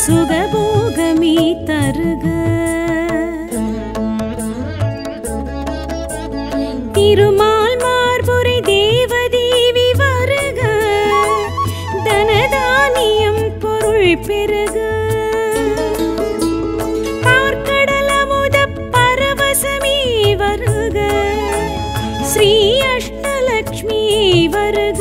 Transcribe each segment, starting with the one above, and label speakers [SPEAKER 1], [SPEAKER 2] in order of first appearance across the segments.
[SPEAKER 1] சுகபோகமே தருக திருமால் மார்புரை தேவதேவி வருக தனதானியம் பொருள் பெருக பார்க்கடல் அமுத பரவசமே வருக ஸ்ரீ அஷ்டலக்ஷ்மி வருக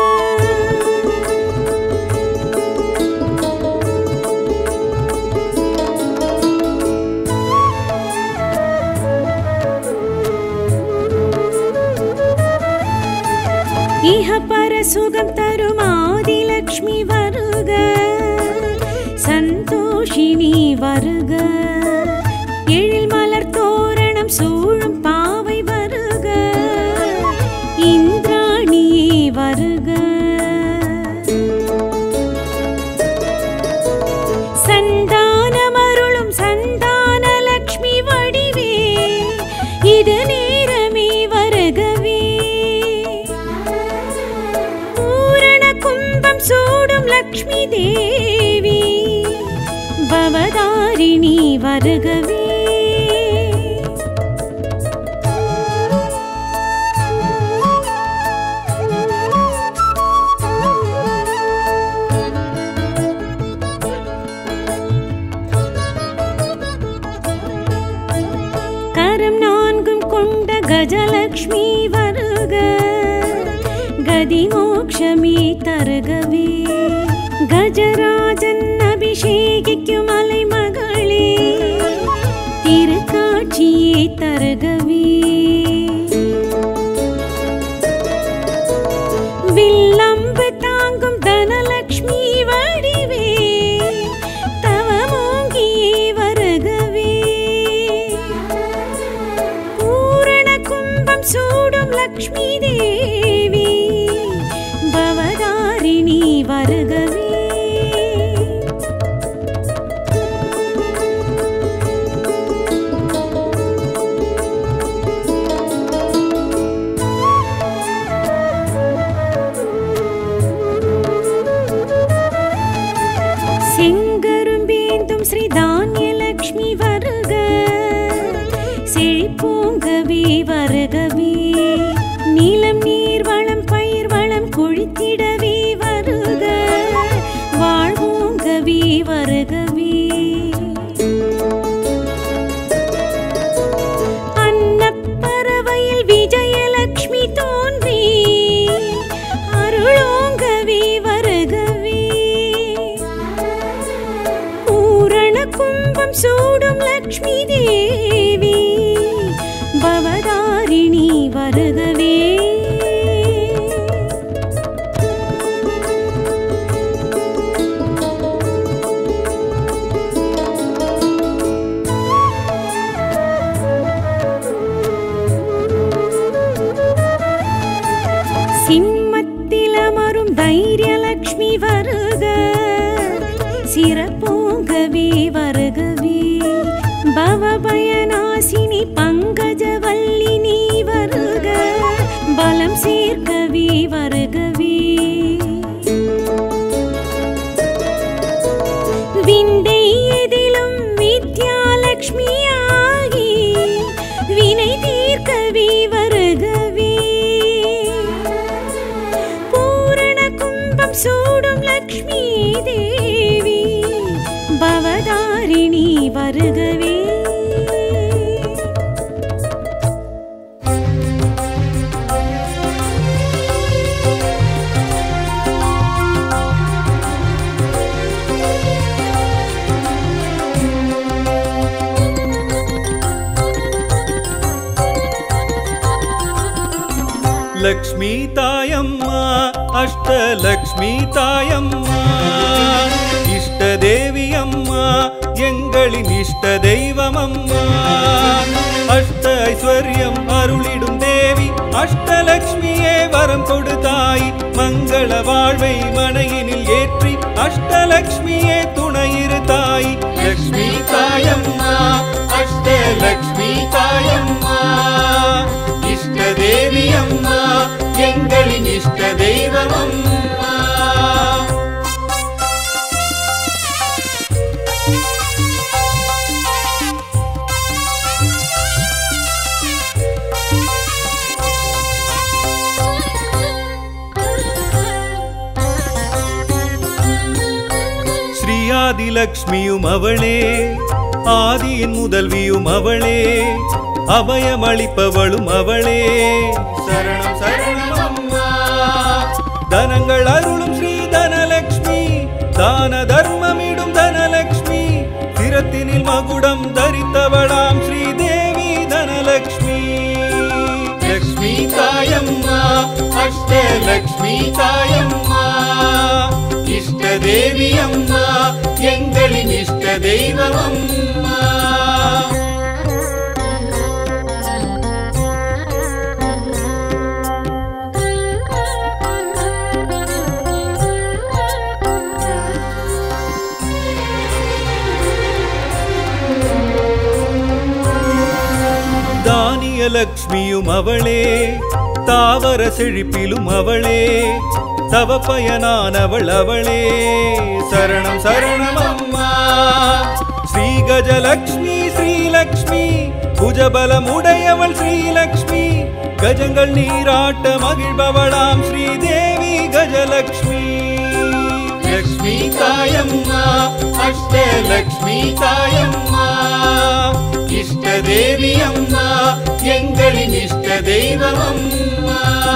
[SPEAKER 1] இஹ பர சுகம் தரும் ஆதிலக்ஷ்மி வருக சந்தோஷினி வருக எழில் மலர் தோரணம் சூழும் பாவை வருக இந்திராணியே வருக சந்தானமருளும் சந்தான லக்ஷ்மி வடிவே இது நேரமே வருகவே பூரண கும்பம் சூடும் லக்ஷ்மி தேவி பவதாரிணி வருகவே கரம் நான்கும் கொண்ட கஜலக்ஷ்மி வருக கதி மோக்ஷமே தருகவே கஜராஜன் அபிஷேகிக்கும் மலை மகளே திருக்காட்சியே தருகவே வில்லம்பு தாங்கும் தனலக்ஷ்மி வடிவே தவமோங்கியே வருகவே பூரண கும்பம் சூடும் லக்ஷ்மி தேவி பவதாரிணி வருகவே செங்கரும்பேந்தும் ஸ்ரீ தானியலக்ஷ்மி வருக செழிப்போங்கவே வருகவே நிலம் நீர் வளம் பயிர் வளம் கொழித்திடவே வருக வாழ்வோங்கவே வருகவே அன்னப்பறவையில் விஜயலக்ஷ்மி தோன்றி அருளோங்கவே வருகவே பூரண கும்பம் சூடும் லக்ஷ்மி தேவி பவதாரிணி வருகவே சிம்மத்தில் அமரும் தைரியலக்ஷ்மி வருக சிறப்போங்கவே வருகவே பவபயநாசினி பங்கஜவல்லி நீ வருக பலம் சேர்க்கவே வருகவே விந்தை எதிலும் வித்யாலக்ஷ்மி ஆகி வினை தீர்க்கவே வருகவே பூரண கும்பம் சூடும் லக்ஷ்மி தேவி பவதாரிணி வருகவே
[SPEAKER 2] லக்ஷ்மி தாயம்மா அஷ்டலக்ஷ்மி தாயம்மா இஷ்ட தேவி அம்மா எங்களின் இஷ்ட தெய்வம் அம்மா அஷ்ட ஐஸ்வர்யம் அருளிடும் தேவி அஷ்டலக்ஷ்மியே வரம் கொடுத்தாய் மங்கள வாழ்வை மனையினில் ஏற்றி அஷ்டலக்ஷ்மியே துணையிரு தாய் லக்ஷ்மி தாயம்மா அஷ்டலக்ஷ்மி தாயம்மா இஷ்ட தேவி அம்மா எங்களின் இஷ்ட தெய்வம் அம்மா ஆதிலக்ஷ்மியும் அவளே ஆதியின் முதல்வியும் அவளே அபயமளிப்பவளும் அவளே சரணம் சரணம் அம்மா தனங்கள் அருளும் ஸ்ரீ தனலக்ஷ்மி தான தர்மமிடும் தனலக்ஷ்மி சிரத்தினில் மகுடம் தரித்தவளாம் ஸ்ரீதேவி தனலக்ஷ்மி லக்ஷ்மி தாயம்மா அஷ்டலக்ஷ்மி தாயம்மா இஷ்ட தேவி அம்மா எங்களின் இஷ்ட தெய்வம் அம்மா தானிய லக்ஷ்மியும் அவளே தாவர செழிப்பிலும் அவளே தவ பயனானவள் அவளே சரணம் சரணம் அம்மா ஸ்ரீ கஜலக்ஷ்மி ஸ்ரீலக்ஷ்மி புஜபலமுடையவள் ஸ்ரீலக்ஷ்மி கஜங்கள் நீராட்ட மகிழ்பவளாம் ஸ்ரீதேவி கஜலக்ஷ்மி லக்ஷ்மி தாயம்மா அஷ்டலக்ஷ்மி தாயம்மா இஷ்ட தேவி அம்மா எங்களின் இஷ்ட தெய்வம் அம்மா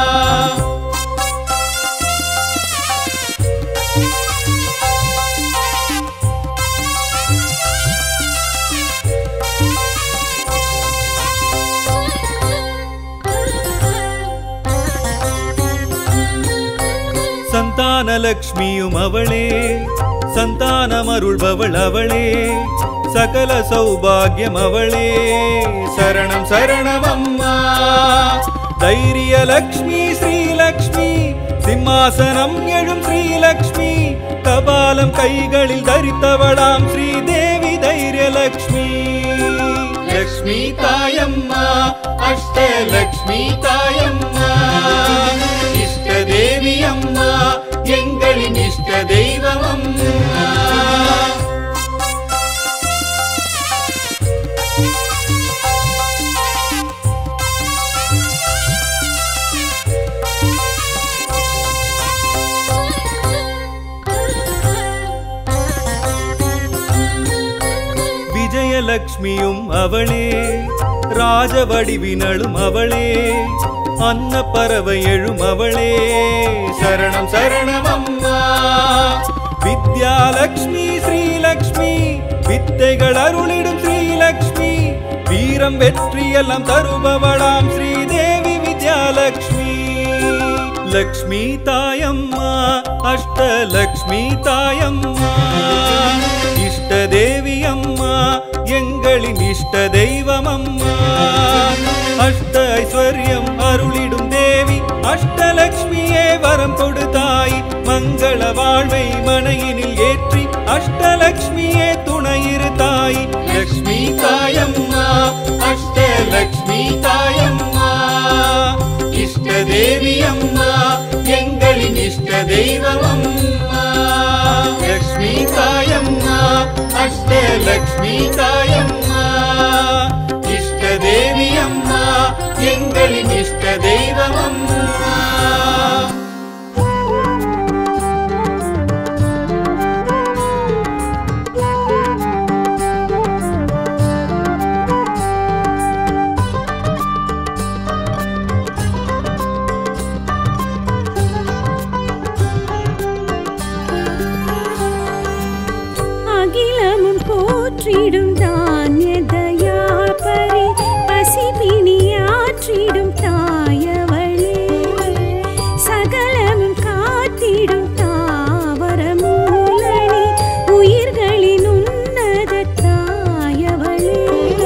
[SPEAKER 2] சந்தான லக்ஷ்மியும் அவளே சந்தானமருள்பவள் அவளே சகல சௌபாகியம் அவளே சரணம் சரணம் அம்மா தைரிய லக்ஷ்மி ஸ்ரீலக்ஷ்மி சிம்மாசனம் எழும் ஸ்ரீலக்ஷ்மி கபாலம் கைகளில் தரித்தவளாம் ஸ்ரீதேவி தைரியலக்ஷ்மி லக்ஷ்மி தாயம்மா அஷ்டலக்ஷ்மி தாயம்மா இஷ்ட தேவி அம்மா எங்களின் இஷ்ட தெய்வம் அம்மா விஜயலக்ஷ்மியும் அவளே ராஜவடிவினளும் அவளே அன்ன பறவை எழும் அவளே சரணம் சரணம் அம்மா வித்யாலக்ஷ்மி ஸ்ரீலக்ஷ்மி வித்தைகள் அருளிடும் ஸ்ரீலக்ஷ்மி வீரம் வெற்றியெல்லாம் தருபவளாம் ஸ்ரீதேவி வித்யாலக்ஷ்மி லக்ஷ்மி தாயம்மா அஷ்டலக்ஷ்மி தாயம்மா இஷ்ட தேவி அம்மா எங்களின் இஷ்ட தெய்வம் அம்மா அஷ்ட ஐஸ்வர்யம் அருளிடும் தேவி அஷ்டலக்ஷ்மியே வரம் கொடுத்தாய் மங்கள வாழ்வை மனையினில் ஏற்றி அஷ்டலக்ஷ்மியே துணையிரு தாய் லக்ஷ்மி தாயம்மா அஷ்டலக்ஷ்மி தாயம்மா இஷ்ட தேவி அம்மா எங்களின் இஷ்ட தெய்வம் அம்மா லக்ஷ்மி தாயம்மா அஷ்டலக்ஷ்மி தாயம்மா இஷ்ட தேவி அம்மா எங்களின் இஷ்ட தெய்வம் அம்மா
[SPEAKER 1] அகிலமும் போற்றிடும் தானிய தயாபரி பசிபிணியாற்றிடும் தாயவளே சகலமும் காத்திடும் தாவர மூலனி உயிர்களின் உன்னத தாயவளே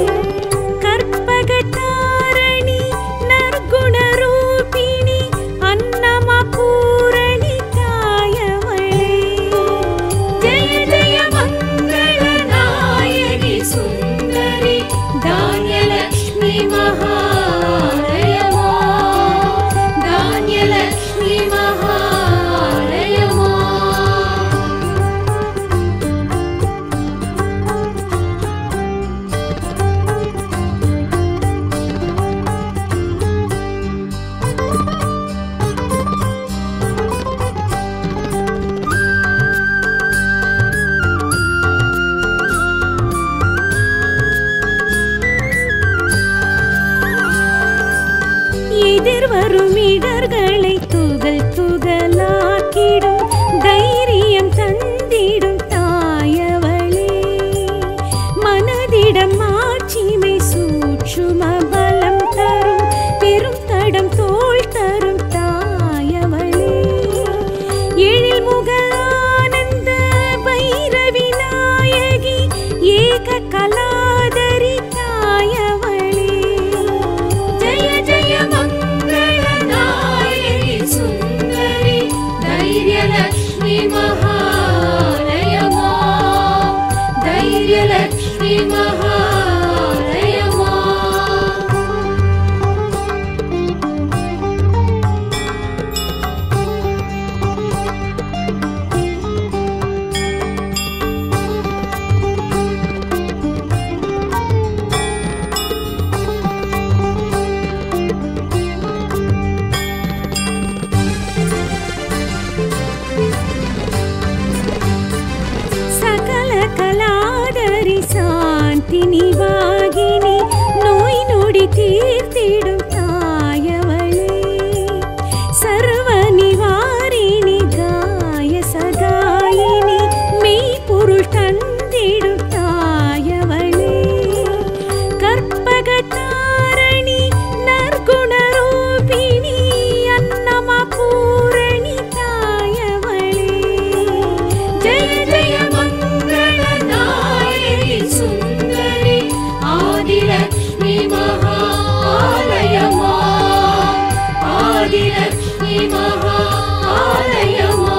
[SPEAKER 1] கற்பகத்தாரணி நற்குண ரூபிணி அன்னமா பூரணி தாயவளே ஜெய ஜெய மங்கள நாயகி சுந்தரி சாந்தி நிவாகினி நோய் நொடி தீர்த்திடும் தாயவளே சர்வ நிவாரிணி காய சகாயினி மெய்ப்பொருள் தந்திடும் தாயவளே கற்பகதாரணி நற்குணரூபிணி அன்னமா பூரணி தாயவளே ஜெய ஜெய மங்கள நாயகி சுந்தரி ஆதிலக்ஷ்மி மகாலயமா ஆதிலக்ஷ்மி மகாலயமா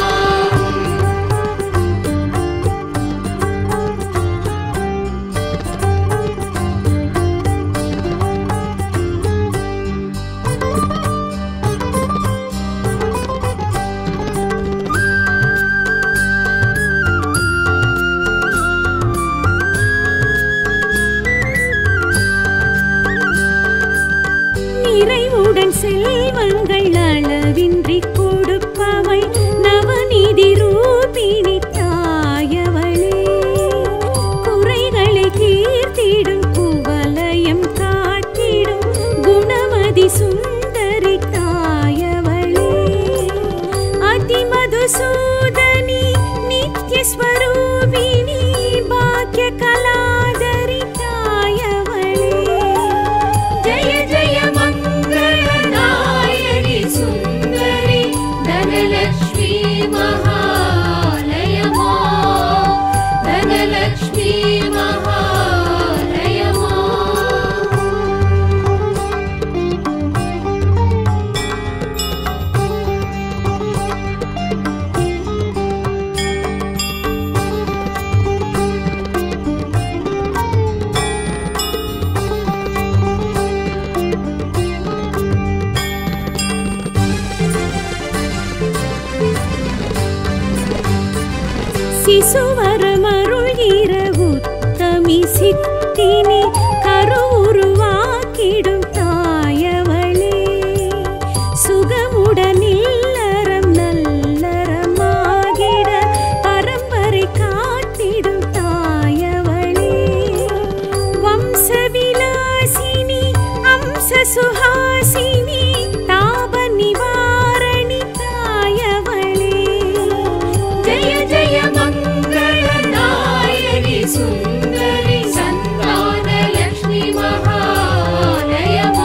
[SPEAKER 1] நிறைவுடன் செல்வங்கள் அளவின்றி கொடுப்பவள் நவநீதி ரூபிணி தாயவளே குறைகளை தீர்த்திடும் குவலயம் காட்டிடும் குணமதி சுந்தரி தாயவளே அதிமதுசூதனி நித்யஸ்வரூபிணி பாக்ய கலாதரி தாயவளே ஜய ஜய மங்கள நாயகி சுந்தரி தனலக்ஷ்மி மகாலயமா தனலக்ஷ்மி மகாலயமா சிசுவரமருள்கிற உத்தமி சித்தினி கருவுருவாக்கிடும் தாயவளே சுகமுடன் இல்லறம் நல்லறமாகிட பரம்பரை காத்திடும் தாயவளே வம்சவிலாசினி அம்ச சுஹாசினி தாப நிவாரணி தாயவளே ஜய ஜய மங்கள நாயகி சுந்தரி சந்தான லக்ஷ்மி மகாலயமா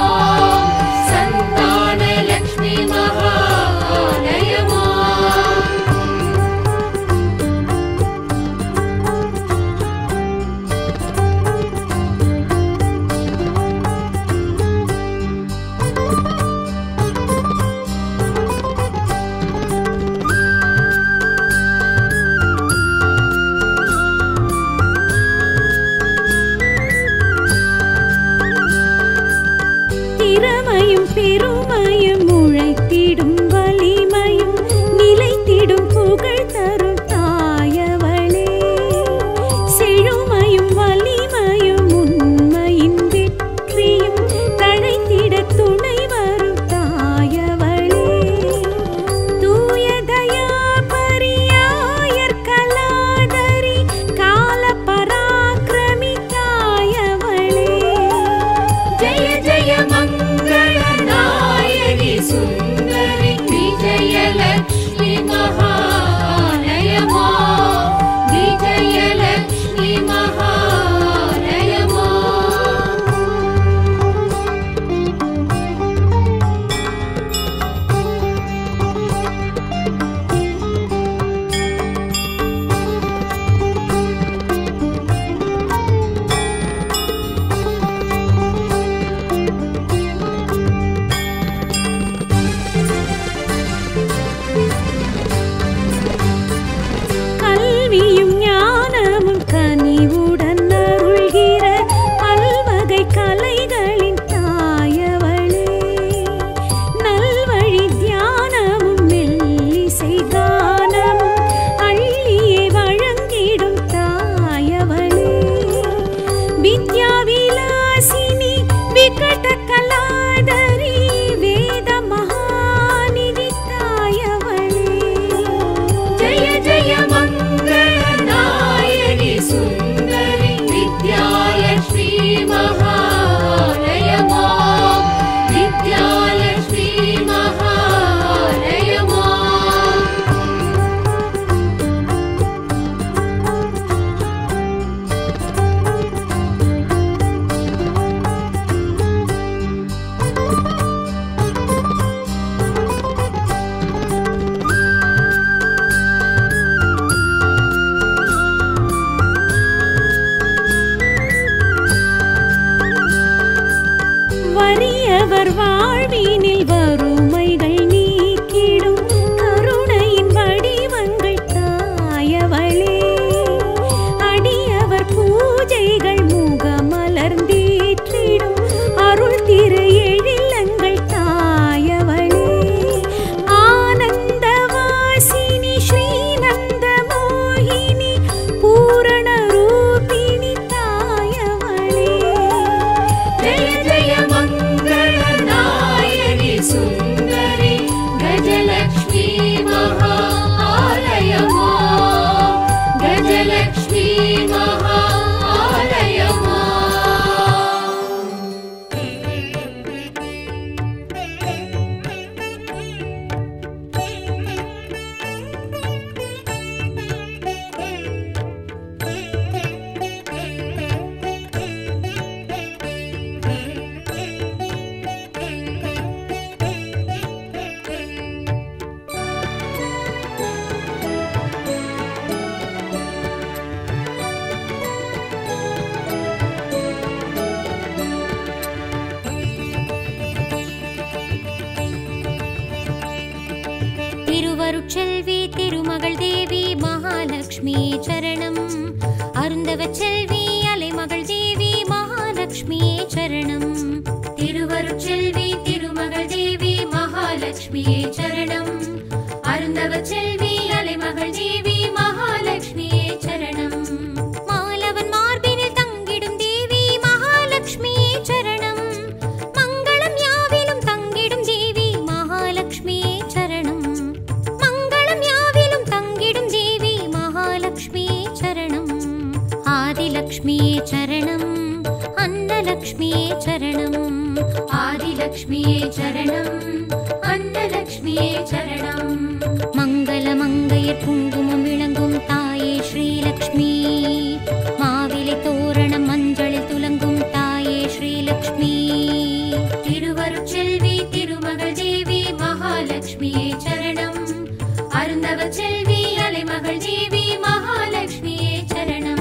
[SPEAKER 3] திருவருட்செல்வி திருமகள் தேவி மகாலட்சுமி சரணம் அருந்தவ செல்வி அலைமகள் தேவி மகாலட்சுமி சரணம் திருவருட்செல்வி திருமகள் தேவி மகாலட்சுமி சரணம் அருந்தவ செல்வி அலைமகள் தேவி மகாலட்சுமி சரணம் மாலவன் மார்பினில் தங்கிடும் தேவி மகாலட்சுமி சரணம் மங்களம் யாவிலும் தங்கிடும் தேவி மகாலட்சுமி சரணம் மங்களம் யாவிலும் தங்கிடும் தேவி மகாலட்சுமி சரணம் ஆதிலக்ஷ்மி சரணம் அன்னலக்ஷ்மி சரணம் ஆதிலக்ஷ்மி சரணம் அன்னலக்ஷ்மி சரணம் மங்கள மங்கையர் குங்குமம் விளங்கும் தாயே ஸ்ரீலக்ஷ்மி மாவிலை தோரணம் மஞ்சளில் துலங்கும் தாயே ஸ்ரீலக்ஷ்மி திருவருட்செல்வி திருமகள் தேவி மகாலட்சுமி சரணம் அருந்தவ செல்வி அலைமகள் தேவி மகாலட்சுமி சரணம்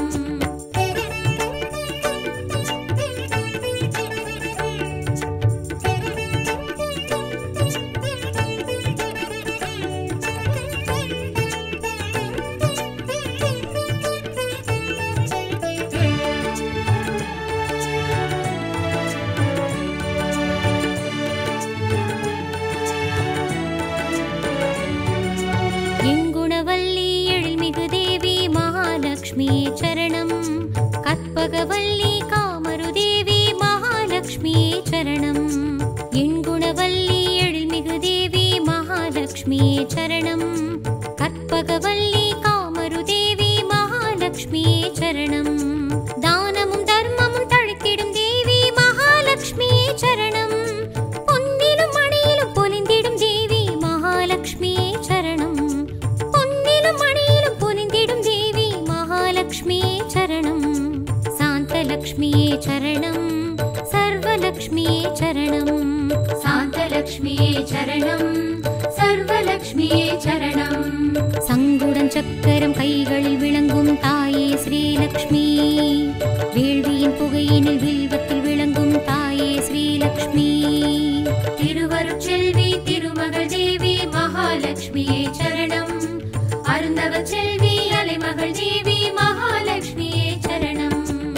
[SPEAKER 3] எங்குணவல்லி எழில்மிகு தேவி மகாலட்சுமி சரணம் கற்பகவல்லி காமரு தேவி மகாலட்சுமி சரணம் எண்குணவல்லி எழில்மிகு தேவி மகாலட்சுமி சரணம் கற்பகவல்லி காமரு தேவி மகாலட்சுமி சரணம் தானமும் தர்மமும் தழைத்திடும் தேவி மகாலட்சுமி சரணம் பொன்னிலும் மணியிலும் பொலிந்திடும் தேவி மகாலட்சுமி சரணம் பொன்னிலும் மணியிலும் பொலிந்திடும் தேவி மகாலட்சுமி சரணம் சாந்தலக்ஷ்மியே சரணம் சர்வலக்ஷ்மியே சரணம் சாந்தலக்ஷ்மியே சரணம் சர்வலக்ஷ்மியே சரணம் சங்குடன் சக்கரம் கைகளில் விளங்கும் தாயே ஸ்ரீலக்ஷ்மி வேள்வியின் புகையினில் வில்வத்தில் விளங்கும் தாயே ஸ்ரீலக்ஷ்மி திருவருட்செல்வி திருமகள் தேவி மகாலட்சுமியே சரணம் அருந்தவ செல்வி அலைமகள் தேவி மகாலட்சுமியே சரணம்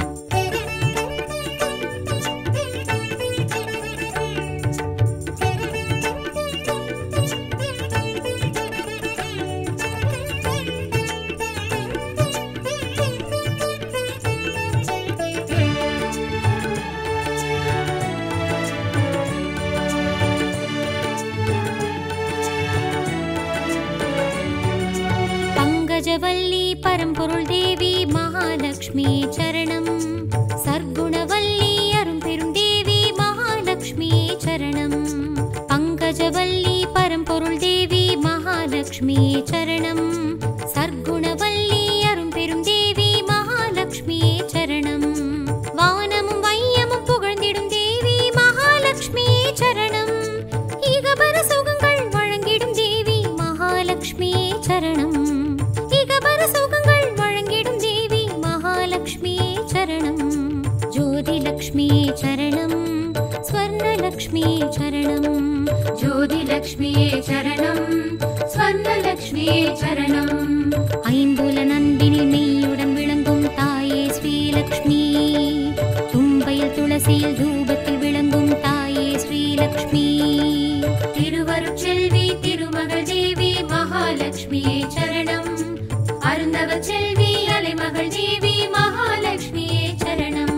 [SPEAKER 3] பங்கஜவல்லி பரம்பொருள் தேவி மகாலட்சுமி சரணம் சர்க்குணவல்லி அரும்பெரும் தேவி மகாலட்சுமி சரணம் பங்கஜவல்லி பரம்பொருள் தேவி மகாலட்சுமி சரணம் சர்க்குணவல்லி அரும்பெரும் தேவி மகாலட்சுமி சரணம் வானமும் வையமும் புகழ்ந்திடும் தேவி மகாலட்சுமி சரணம் இகபர சுகங்கள் வழங்கிடும் தேவி மகாலட்சுமி சரணம் இகபர சுகங்கள் வழங்கிடும் தேவி மகாலட்சுமி சரணம் ஜோதிலக்ஷ்மி சரணம் ஸ்வர்ணலக்ஷ்மி சரணம் ஜோதிலக்ஷ்மி சரணம் ஸ்வர்ணலக்ஷ்மி சரணம் ஐம்புல நந்தினில் மெய்யுடன் விளங்கும் தாயே ஸ்ரீலக்ஷ்மி தும்பையில் துளசியில் தூபத்தில் விளங்கும் தாயே ஸ்ரீலக்ஷ்மி திருவருட்செல்வி திருமகள் தேவி மகாலட்சுமியே சரணம் அருந்தவ செல்வி அலைமகள் தேவி மகாலட்சுமியே சரணம்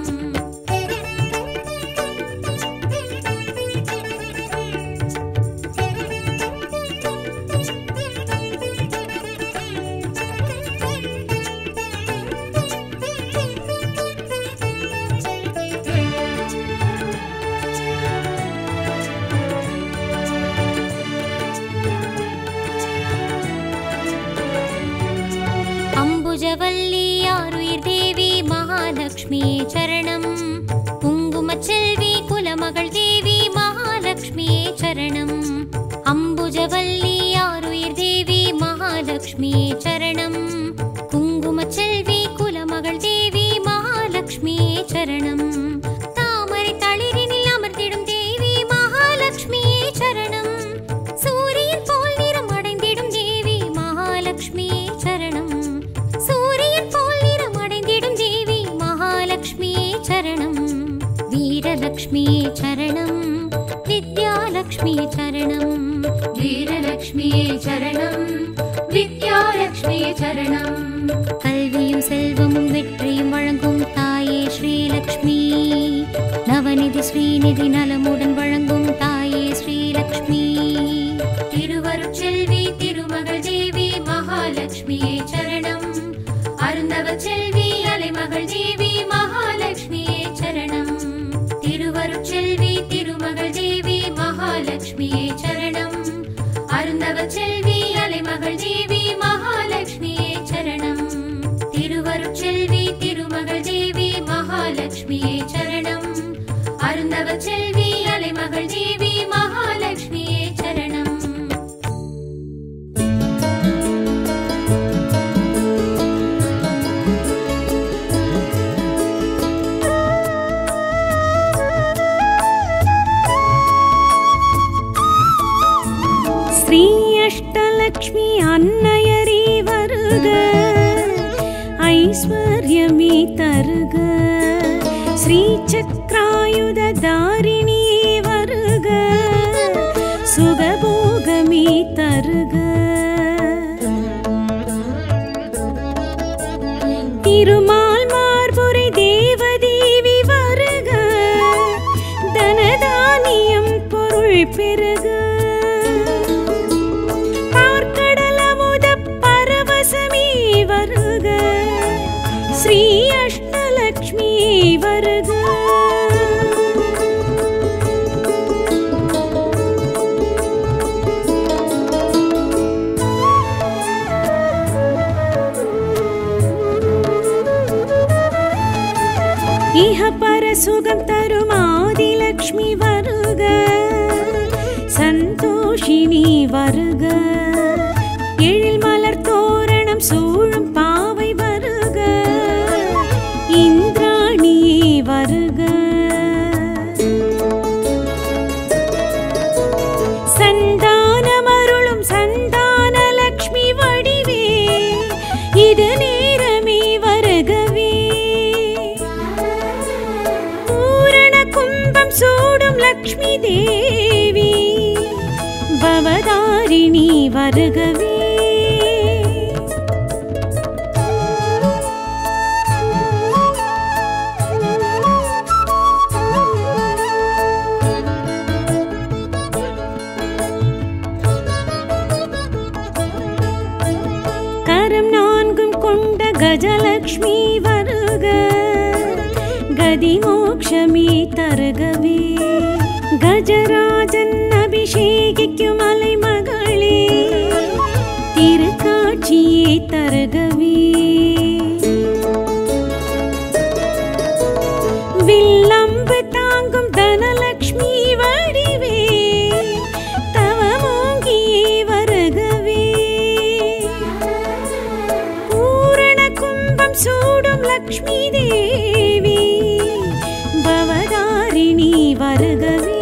[SPEAKER 3] அம்புஜவல்லி ஆருயிர் தேவி மகாலட்சுமி சரணம் குங்குமச் செல்வி குலமகள் தேவி மகாலட்சுமி சரணம் அம்புஜவல்லி ஆருயிர் தேவி மகாலட்சுமி சரணம் குங்குமச் செல்வி குலமகள் தேவி மகாலட்சுமி சரணம் தாமரை தளிரினில் அமர்ந்திடும் தேவி மகாலட்சுமி சரணம் சூரியன் போல் நிறம் அடைந்திடும் தேவி வீரலக்ஷ்மியே சரணம் வித்யாலக்ஷ்மியே சரணம்
[SPEAKER 4] வீரலக்ஷ்மியே சரணம் வித்யாலக்ஷ்மியே சரணம்
[SPEAKER 3] கல்வியும் செல்வமும் வெற்றியும் வழங்கும் தாயே ஸ்ரீலக்ஷ்மி நவநிதி ஸ்ரீநிதி நலமுடன் வழங்கும் தாயே ஸ்ரீலக்ஷ்மி
[SPEAKER 4] திருவருட்செல்வி திருமகள் தேவி மகாலட்சுமியே சரணம் அருந்தவ செல்வி அலைமகள் தேவி மகாலட்சுமியே சரணம் திருவருட்செல்வி திருமகள் தேவி மகாலட்சுமியே சரணம் அருந்தவ செல்வி அலைமகள் தேவி மகாலட்சுமியே சரணம் திருவருட்செல்வி திருமகள் தேவி மகாலட்சுமியே சரணம் அருந்தவ செல்வி அலைமகள் தேவி மகாலட்சுமியே சரணம்
[SPEAKER 1] ஸ்ரீ அஷ்டலக்ஷ்மி அன்னையரே வருக ஐஸ்வர்யமே தருக ஸ்ரீ சக்ராயுத தாரிணியே வருக சுகபோகமே தருக திருமால் மார்புரை தேவதேவி வருக தனதானியம் பொருள் பெருக பார்க்கடலமுத பரவசமே வருக ஸ்ரீ அஷ்டலக்ஷ்மி வருக இஹ பர சுகம் தரும் ஆதிலக்ஷ்மி வருக சந்தோஷினி வருக எழில் மலர் தோரணம் சூழும் பாவை வருக இந்திராணியே வருக சந்தானமருளும் சந்தான லக்ஷ்மி வடிவே இது நேரமே வருகவே பூரண கும்பம் சூடும் லக்ஷ்மி தேவி பவதாரிணி வருகவே கரம் நான்கும் கொண்ட கஜலக்ஷ்மி வருக கதி மோக்ஷமே தருகவே கஜராஜன் அபிஷேகிக்கும் அலை மகளே திருக்காட்சியே தருகவே வில்லம்பு தாங்கும் தனலக்ஷ்மி வடிவே தவமோங்கியே வருகவே பூரண கும்பம் சூடும் லக்ஷ்மி தேவி பவதாரிணி வருகவே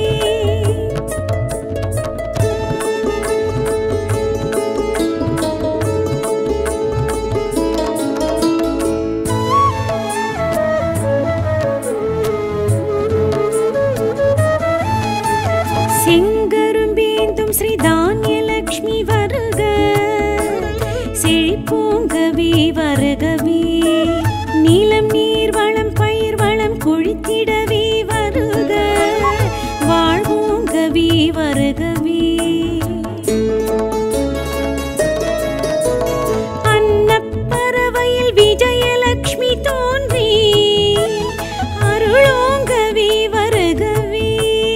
[SPEAKER 1] செங்கரும்பேந்தும் ஸ்ரீ தானியலக்ஷ்மி வருக செழிப்போங்கவே வருகவே நீலம் நீர் வளம் பயிர் வளம் கொழித்திடவே வருக வாழ்வோங்கவே வருகவே அன்னப்பறவையில் விஜயலக்ஷ்மி தோன்றி அருளோங்கவே வருகவே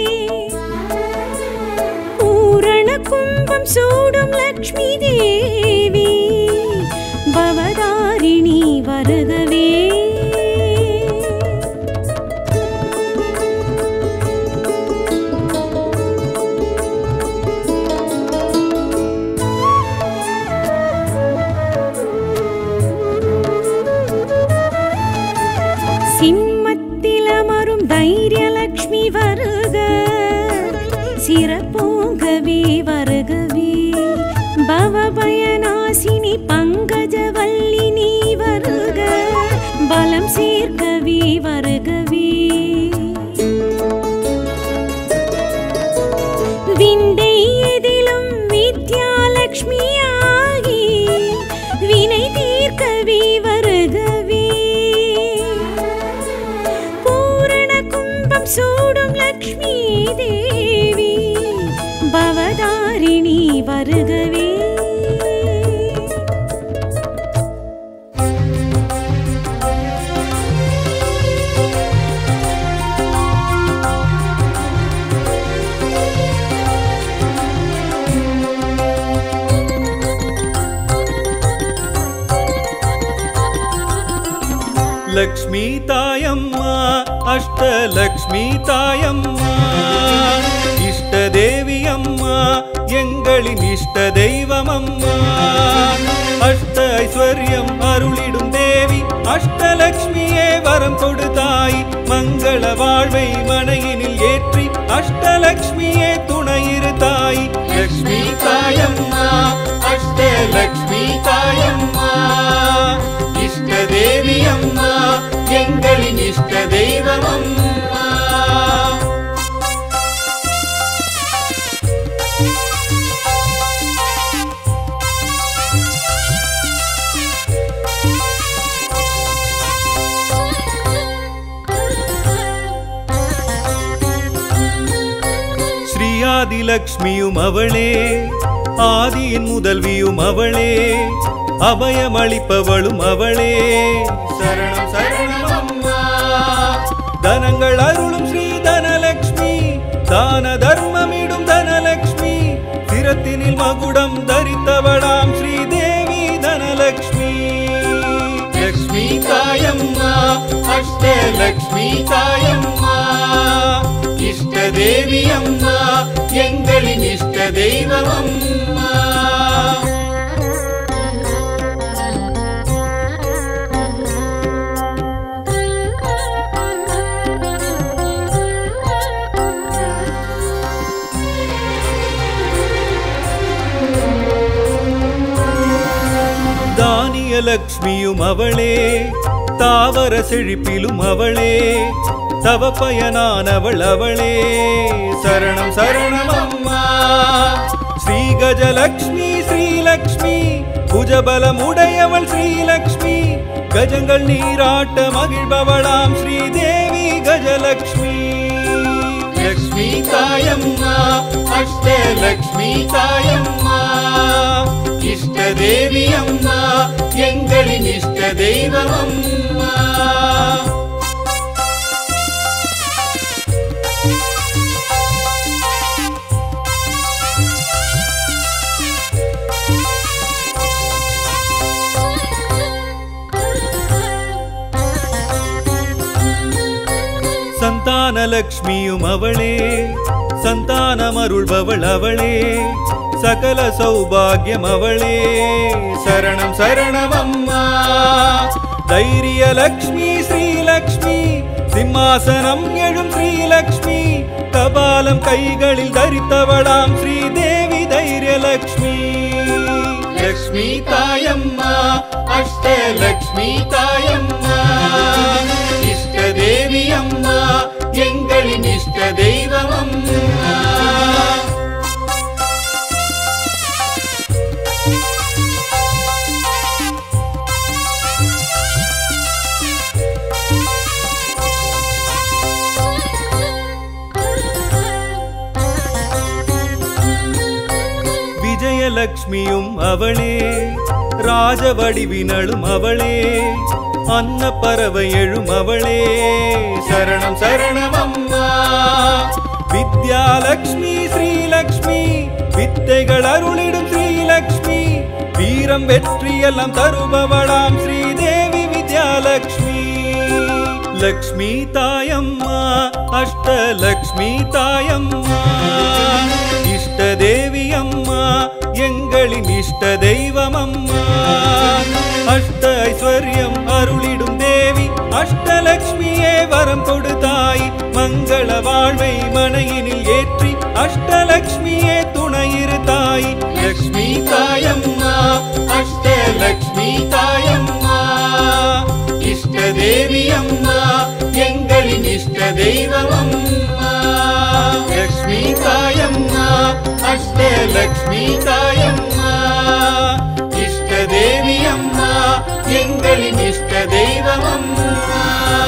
[SPEAKER 1] பூரண கும்பம் சூடும் லக்ஷ்மி தேவி பவதாரிணி வருகவே சிம்மத்திலமரும் தைரியலக்ஷ்மி வருக சிறப்போங்கவே வருகவே பவபயநாசினி பங்கஜவல்லி நீ வருக பலம் சேர்க்கவே வருகவே வருகவே வருகவே பூரண கும்பம் சூடும் லக்ஷ்மி தேவி பவதாரிணி வருகவே
[SPEAKER 2] லக்ஷ்மி தாயம்மா அஷ்டலக்ஷ்மி தாயம்மா இஷ்ட தேவி அம்மா எங்களின் இஷ்ட தெய்வம் அம்மா அஷ்ட ஐஸ்வர்யம் அருளிடும் தேவி அஷ்டலக்ஷ்மியே வரம் கொடுத்தாய் மங்கள வாழ்வை மனையினில் ஏற்றி அஷ்டலக்ஷ்மியே துணையிரு தாய் லக்ஷ்மி தாயம்மா அஷ்டலக்ஷ்மி தாயம்மா இஷ்ட தேவி அம்மா எங்களின் இஷ்ட தெய்வம் அம்மா ஸ்ரீயாதிலக்ஷ்மியும் அவளே ஆதியின் முதல்வியும் அவளே அபயமளிப்பவளும் அவளே சரணம் சரணம் அம்மா தனங்கள் அருளும் ஸ்ரீ தனலக்ஷ்மி தான தர்மமிடும் தனலக்ஷ்மி சிரத்தினில் மகுடம் தரித்தவளாம் ஸ்ரீதேவி தனலக்ஷ்மி லக்ஷ்மி தாயம்மா அஷ்டலக்ஷ்மி தாயம்மா இஷ்ட தேவி அம்மா எங்களின் இஷ்ட தெய்வம் அம்மா தானிய லக்ஷ்மியும் அவளே தாவர செழிப்பிலும் அவளே தவ பயனானவள் அவளே சரணம் சரணம் அம்மா ஸ்ரீ கஜலக்ஷ்மி ஸ்ரீலக்ஷ்மி புஜபலமுடையவள் ஸ்ரீலக்ஷ்மி கஜங்கள் நீராட்ட மகிழ்பவளாம் ஸ்ரீதேவி கஜலக்ஷ்மி லக்ஷ்மி தாயம்மா அஷ்டலக்ஷ்மி தாயம்மா இஷ்ட தேவி அம்மா எங்களின் இஷ்ட தெய்வம் அம்மா சந்தான லக்ஷ்மியும் அவளே சந்தானமருள்பவள் அவளே சகல சௌபாகியம் அவளே சரணம் சரணம் அம்மா தைரிய லக்ஷ்மி ஸ்ரீலக்ஷ்மி சிம்மாசனம் எழும் ஸ்ரீலக்ஷ்மி கபாலம் கைகளில் தரித்தவளாம் ஸ்ரீதேவி தைரியலக்ஷ்மி லக்ஷ்மி தாயம்மா அஷ்டலக்ஷ்மி தாயம்மா இஷ்ட தேவி அம்மா எங்களின் இஷ்ட தெய்வம் அம்மா விஜயலக்ஷ்மியும் அவளே ராஜவடிவினளும் அவளே அன்ன பறவை எழும் அவளே சரணம் சரணம் அம்மா வித்யாலக்ஷ்மி ஸ்ரீலக்ஷ்மி வித்தைகள் அருளிடும் ஸ்ரீலக்ஷ்மி வீரம் வெற்றியெல்லாம் தருபவளாம் ஸ்ரீதேவி வித்யாலக்ஷ்மி லக்ஷ்மி தாயம்மா அஷ்டலக்ஷ்மி தாயம்மா இஷ்ட தேவி அம்மா எங்களின் இஷ்ட தெய்வம் அம்மா அஷ்ட ஐஸ்வர்யம் அருளிடும் தேவி அஷ்டலக்ஷ்மியே வரம் கொடுத்தாய் மங்கள வாழ்வை மனையினில் ஏற்றி அஷ்டலக்ஷ்மியே துணையிரு தாய் லக்ஷ்மி தாயம்மா அஷ்டலக்ஷ்மி தாயம்மா இஷ்ட தேவி அம்மா எங்களின் இஷ்ட தெய்வம் அம்மா லக்ஷ்மி தாயம்மா அஷ்டலக்ஷ்மி தாயம்மா இஷ்ட தேவி அம்மா எங்கள் எங்களின் இஷ்ட தெய்வம் அம்மா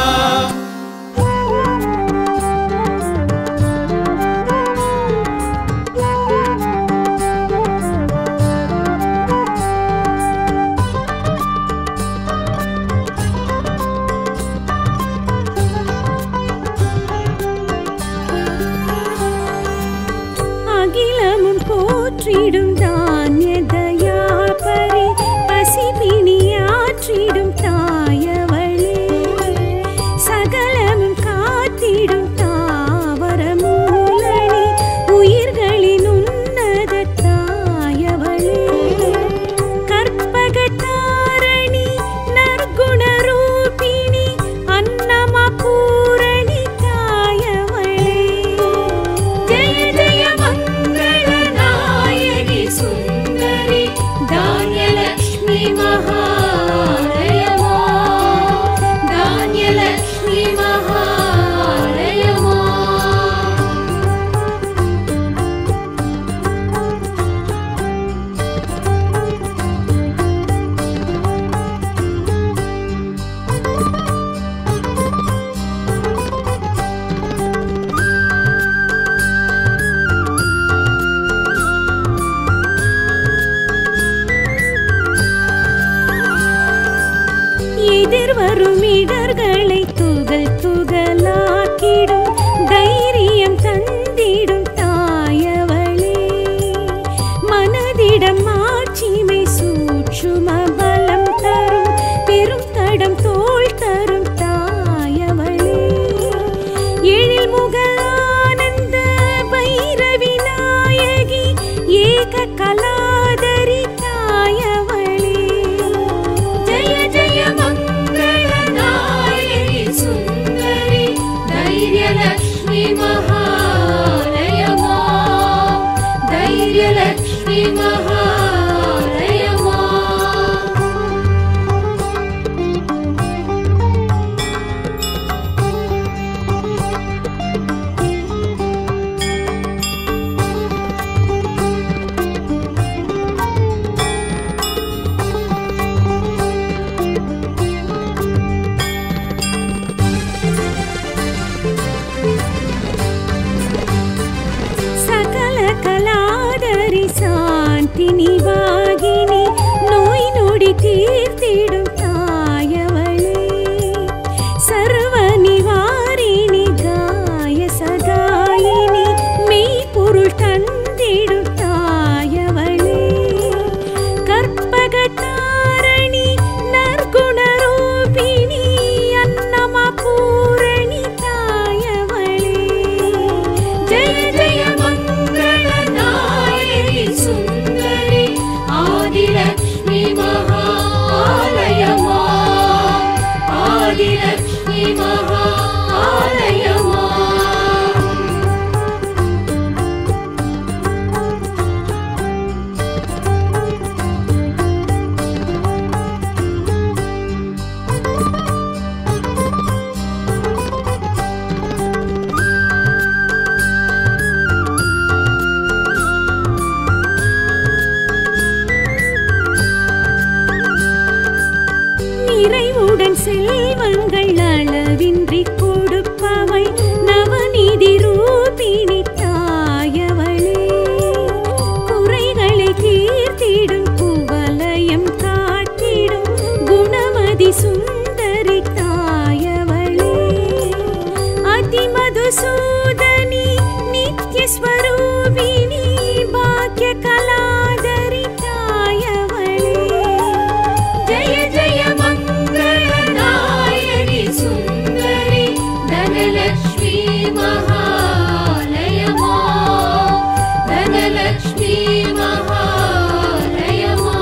[SPEAKER 1] அகிலமும் போற்றிடும் தானிய தயாபரி பசிபிணியாற்றிடும் தாயவளே சகலமும் காத்திடும் தாவர மூலனி உயிர்களின் உன்னத தாயவளே கற்பகத்தாரணி நற்குணரூபிணி அன்னமா பூரணி தாயவளே ஜெய ஜெய மங்கள நாயகி சுந்தரி தானியலக்ஷ்மி மகாலயமா தானியலக்ஷ்மி மகாலயமா எதிர்வரும் இடர்களை துகள் துகளாக்கிடும் தைரியம் தந்திடும் தாயவளே மனதிடம் ஆட்சிமை சூட்சும பலம் தரும் பெரும் தடம் தோள் தரும் தாயவளே எழில் முக ஆனந்த பைரவி நாயகி ஏக கலாதரி தாயவளே ஜெய ஜெய மங்கள நாயகி சுந்தரி தைரியலக்ஷ்மி மகாலயமா தைரியலக்ஷ்மி மகாலயமா சகல கலாதரி சாந்தி நிவாகினி நோய் நொடி தீர்த்திடும் தாயவளே சர்வ நிவாரிணி காய சகாயினி மெய்ப்பொருள் தந்திடும் தாயவளே கற்பகத்தாரணி நற்குணரூபிணி அன்னமா பூரணி தாயவளே ஜெய ஜெய மங்கள நாயகி சுந்தரி ஆதிலக்ஷ்மி மகாலயமா ஆதிலக்ஷ்மி மகாலயமா நிறைவுடன் செல்வங்கள் அளவின்றி கொடுப்பவள் நவநிதி ரூபிணி தாயவளே குறைகளை தீர்த்திடும் குவலயம் காட்டிடும் குணமதி சுந்தரி தாயவளே அதிமதுசூதனி நித்யஸ்வரூபிணி பாக்ய கலாதரி தாயவளே ஜெய ஜெய மங்கள நாயகி சுந்தரி தனலக்ஷ்மி மகாலயமா தனலக்ஷ்மி மகாலயமா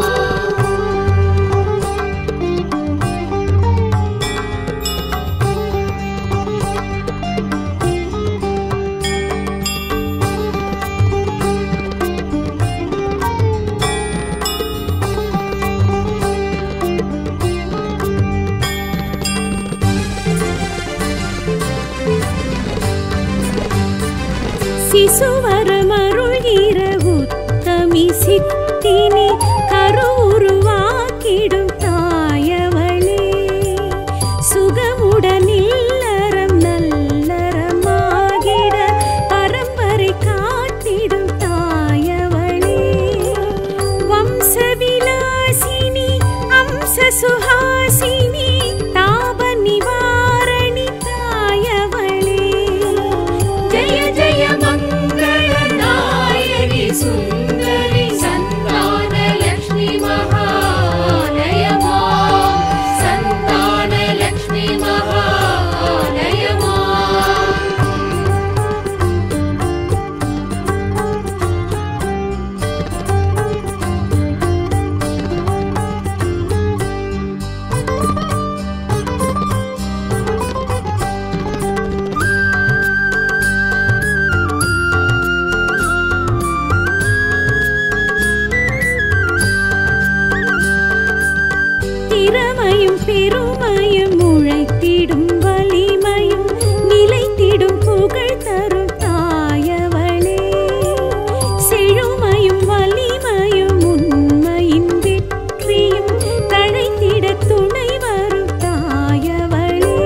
[SPEAKER 1] சிசுவரமருள்கிற உத்தமி சித்தினி கருவுருவாக்கிடும் தாயவளே பெருமையும் பெருமையும் உழைத்திடும் வலிமையும் நிலைத்திடும் புகழ் தரும் தாயவளே செழுமையும் வலிமையும் உண்மையின் வெற்றியும் தழைத்திட துணை வரும் தாயவளே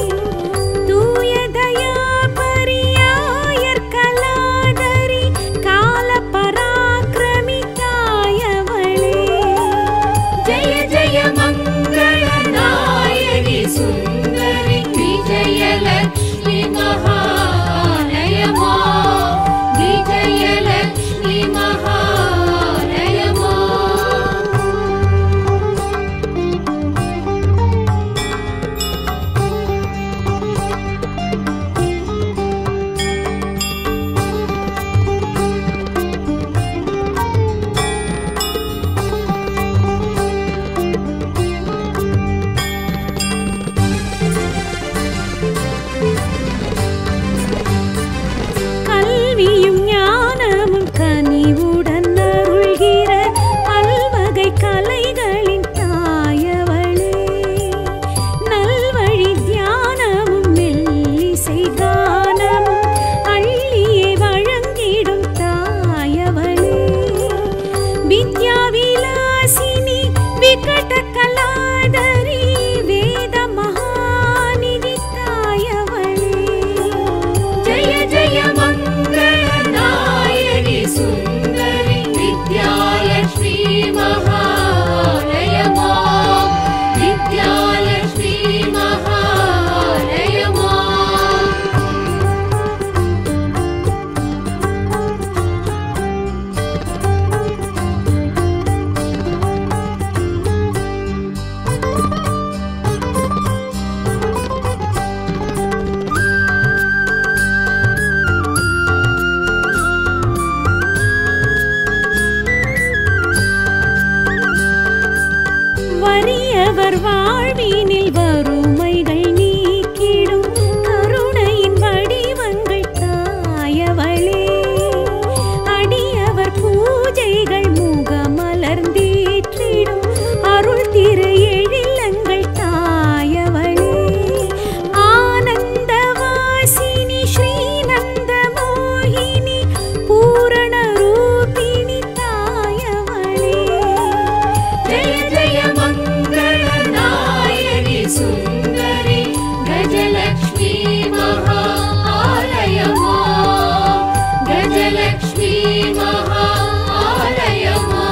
[SPEAKER 1] தூயதயா பரியாயர் கலாதரி கால பராக்கிரமி தாயவளே
[SPEAKER 4] ஜய ஜய மங்கள நாயகி சுந்தரி விஜயலக்ஷ்மி மகாலயமா விஜயலக்ஷ்மி மகாலயமா
[SPEAKER 1] கல்வியும் ஞானமும் கனிவுடன் அருள்கிற பல்வகை கலைகளின் தாயவளே நல்வழி தியானமும் மெல்லிசை கானமும் அள்ளியே வழங்கிடும் தாயவளே வித்யா விலாசினி விகட கலாதரி வேத மகாநிதி தாயவளே
[SPEAKER 4] ஜய ஜய மங்கள நாயகி சுந்தரி வித்யாலக்ஷ்மி மகாலயமா வித்யாலக்ஷ்மி மகாலயமா
[SPEAKER 1] வறியவர் வாழ்வினில் வறுமைகள் நீக்கிடும் கருணையின் வடிவங்கள் தாயவளே அடியவர் பூஜைகள் முகமலர்ந்தேற்றிடும் அருள் திரு எழிலங்கள் தாயவளே ஆனந்தவாசினி ஸ்ரீநந்த மோகினி பூரண ரூபிணி தாயவளே
[SPEAKER 4] ஜய ஜய மங்கள நாயகி சுந்தரி கஜலக்ஷ்மி மகாலயமா கஜலக்ஷ்மி மகாலயமா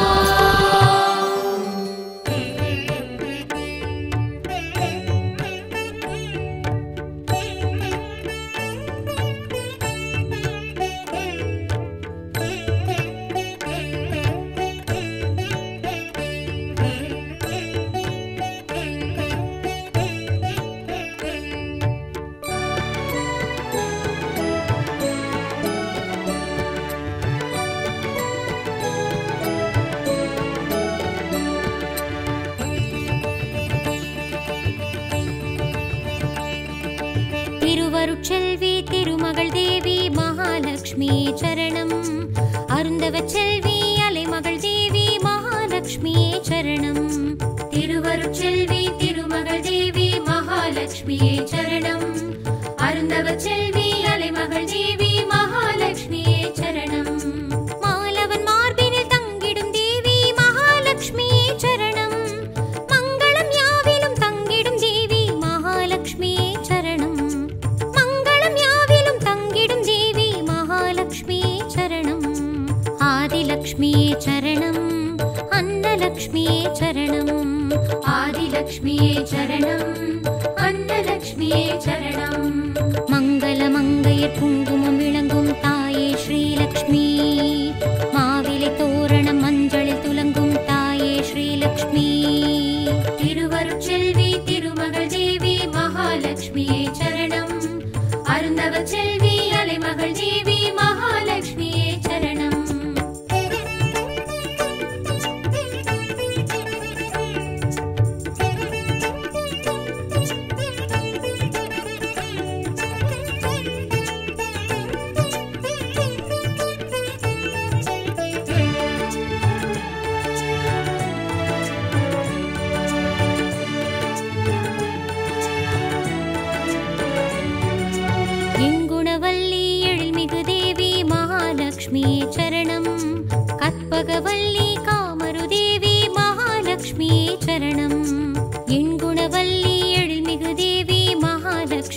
[SPEAKER 3] திருவருட்செல்வி திருமகள் தேவி மகாலட்சுமியே சரணம் அருந்தவ செல்வி அலைமகள் தேவி மகாலட்சுமியே சரணம்
[SPEAKER 4] திருவருட்செல்வி திருமகள் தேவி மகாலட்சுமியே சரணம் அருந்தவ செல்வி அலைமகள் தேவி மகாலட்சுமியே சரணம்
[SPEAKER 3] மாலவன் மார்பினில் தங்கிடும் தேவி மகாலட்சுமியே சரணம் மங்களம் யாவிலும் தங்கிடும் தேவி மகாலட்சுமியே சரணம் மங்களம் யாவிலும் தங்கிடும் தேவி மகாலட்சுமியே சரணம் ஆதிலக்ஷ்மியே சரணம் அன்னலக்ஷ்மியே சரணம்
[SPEAKER 4] ஆதிலக்ஷ்மியே சரணம் அன்னலக்ஷ்மியே சரணம்
[SPEAKER 3] மங்கள மங்கையர் குங்குமம் விளங்கும் தாயே ஸ்ரீலக்ஷ்மி மாவிலை தோரணம் மஞ்சளில் துலங்கும் தாயே ஸ்ரீலக்ஷ்மி
[SPEAKER 4] திருவருட்செல்வி திருமகள் தேவி மகாலட்சுமியே சரணம் அருந்தவ செல்வி அலைமகள் தேவி மகாலட்சுமியே சரணம்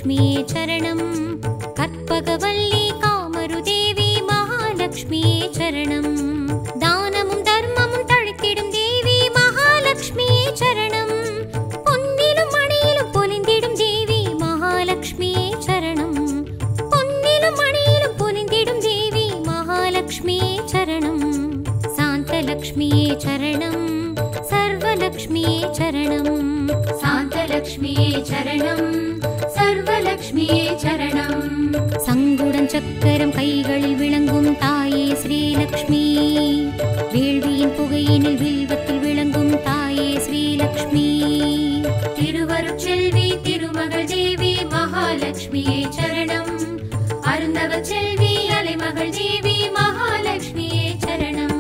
[SPEAKER 3] மகாலட்சுமியே சரணம் கற்பகவல்லி காமருதேவி மகாலட்சுமியே சரணம் தானமும் தர்மமும் தழைத்திடும் தேவி மகாலட்சுமியே சரணம் பொன்னிலும் மணியிலும் பொலிந்திடும் தேவி மகாலட்சுமியே சரணம் பொன்னிலும் மணியிலும் பொலிந்திடும் தேவி மகாலட்சுமியே சரணம் சாந்தலக்ஷ்மியே சரணம் சர்வலக்ஷ்மியே சரணம்
[SPEAKER 4] சாந்தலக்ஷ்மியே சரணம் சர்வலக்ஷ்மியே சரணம்
[SPEAKER 3] சங்குடன் சக்கரம் கைகளில் விளங்கும் தாயே ஸ்ரீலக்ஷ்மி வேள்வியின் புகையினில் வில்வத்தில் விளங்கும் தாயே ஸ்ரீலக்ஷ்மி
[SPEAKER 4] திருவருட்செல்வி திருமகள் தேவி மகாலட்சுமியே சரணம் அருந்தவ செல்வி அலைமகள் தேவி மகாலட்சுமியே சரணம்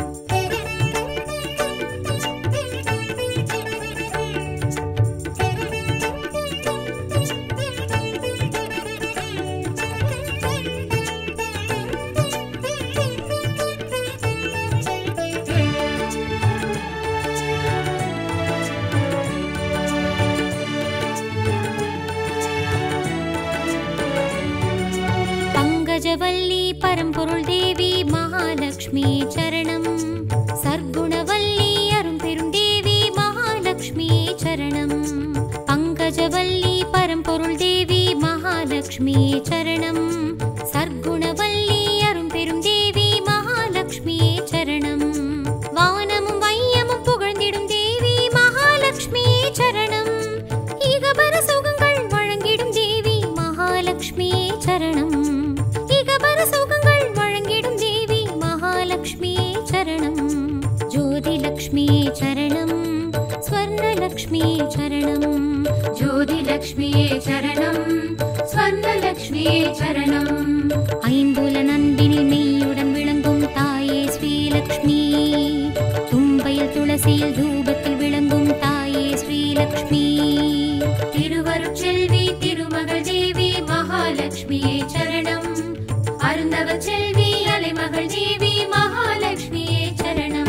[SPEAKER 3] பங்கஜவல்லி பரம்பொருள் தேவி மகாலட்சுமி சரணம் சர்க்குணவல்லி அரும்பெரும் தேவி மகாலட்சுமி சரணம் பங்கஜவல்லி பரம்பொருள் தேவி மகாலட்சுமி சரணம் சர்க்குணவல்லி அரும்பெரும் தேவி மகாலட்சுமி சரணம் வானமும் வையமும் புகழ்ந்திடும் தேவி மகாலட்சுமி சரணம் இகபர சுகங்கள் வழங்கிடும் தேவி மகாலட்சுமி சரணம் இகபர சுகங்கள் வழங்கிடும் தேவி மகாலட்சுமி சரணம் ஜோதிலக்ஷ்மி சரணம் ஸ்வர்ணலக்ஷ்மி சரணம்
[SPEAKER 4] ஜோதிலக்ஷ்மியே சரணம் ஸ்வர்ணலக்ஷ்மியே சரணம்
[SPEAKER 3] ஐம்புல நந்தினில் மெய்யுடன் விளங்கும் தாயே ஸ்ரீலக்ஷ்மி தும்பையில் துளசியில் தூபத்தில் விளங்கும் தாயே ஸ்ரீலக்ஷ்மி
[SPEAKER 4] திருவருட்செல்வி திருமகள் தேவி மகாலட்சுமியே சரணம் அருந்தவ செல்வி அலைமகள் தேவி மகாலட்சுமியே சரணம்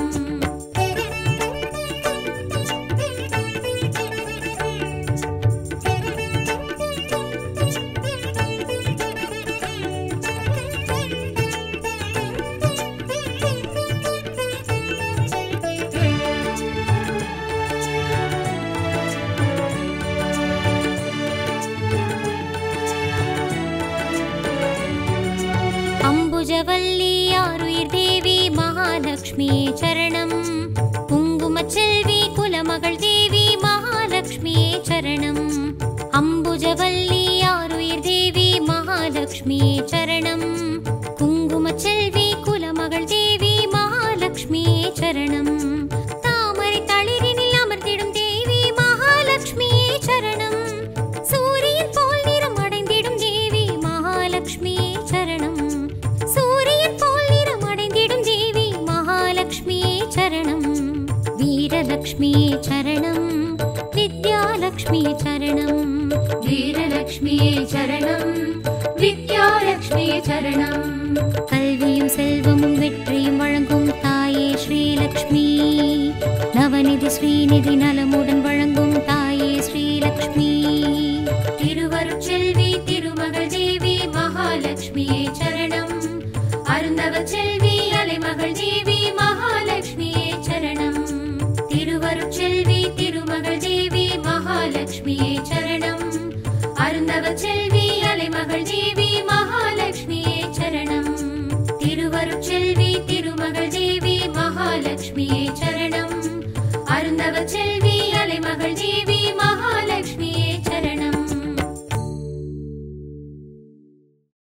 [SPEAKER 3] அம்புஜவல்லி ஆருயிர் தேவி மகாலட்சுமி சரணம் குங்குமச் செல்வி குலமகள் தேவி மகாலட்சுமி சரணம் அம்புஜவல்லி ஆருயிர் தேவி மகாலட்சுமி சரணம் குங்குமச் செல்வி குலமகள் தேவி மகாலட்சுமி சரணம் தாமரை தளிரினில் அமர்ந்திடும் தேவி மகாலட்சுமி சரணம் சூரியன் போல் நிறம் அடைந்திடும் தேவி மகாலட்சுமி சரணம் சூரியன் போல் நிறம் அடைந்திடும் தேவி மகாலட்சுமி சரணம் வீரலக்ஷ்மி சரணம் வித்யாலக்ஷ்மி சரணம்
[SPEAKER 4] வீரலக்ஷ்மியே சரணம் வித்யாலக்ஷ்மியே சரணம்
[SPEAKER 3] கல்வியும் செல்வமும் வெற்றியும் வழங்கும் தாயே ஸ்ரீலக்ஷ்மி நவநிதி ஸ்ரீநிதி நலமுடன் வழங்கும் தாயே ஸ்ரீலக்ஷ்மி
[SPEAKER 4] திருவருட்செல்வி திருமகள் தேவி மகாலட்சுமியே சரணம் அருந்தவ செல்வி அலைமகள் தேவி மகாலட்சுமியே சரணம் திருவருட்செல்வி திருமகள் தேவி மகாலட்சுமியே சரணம் அருந்தவ செல்வி அலைமகள் தேவி மகாலட்சுமியே சரணம் திருவருட்செல்வி திருமகள் தேவி மகாலட்சுமியே சரணம் அருந்தவ செல்வி அலைமகள் தேவி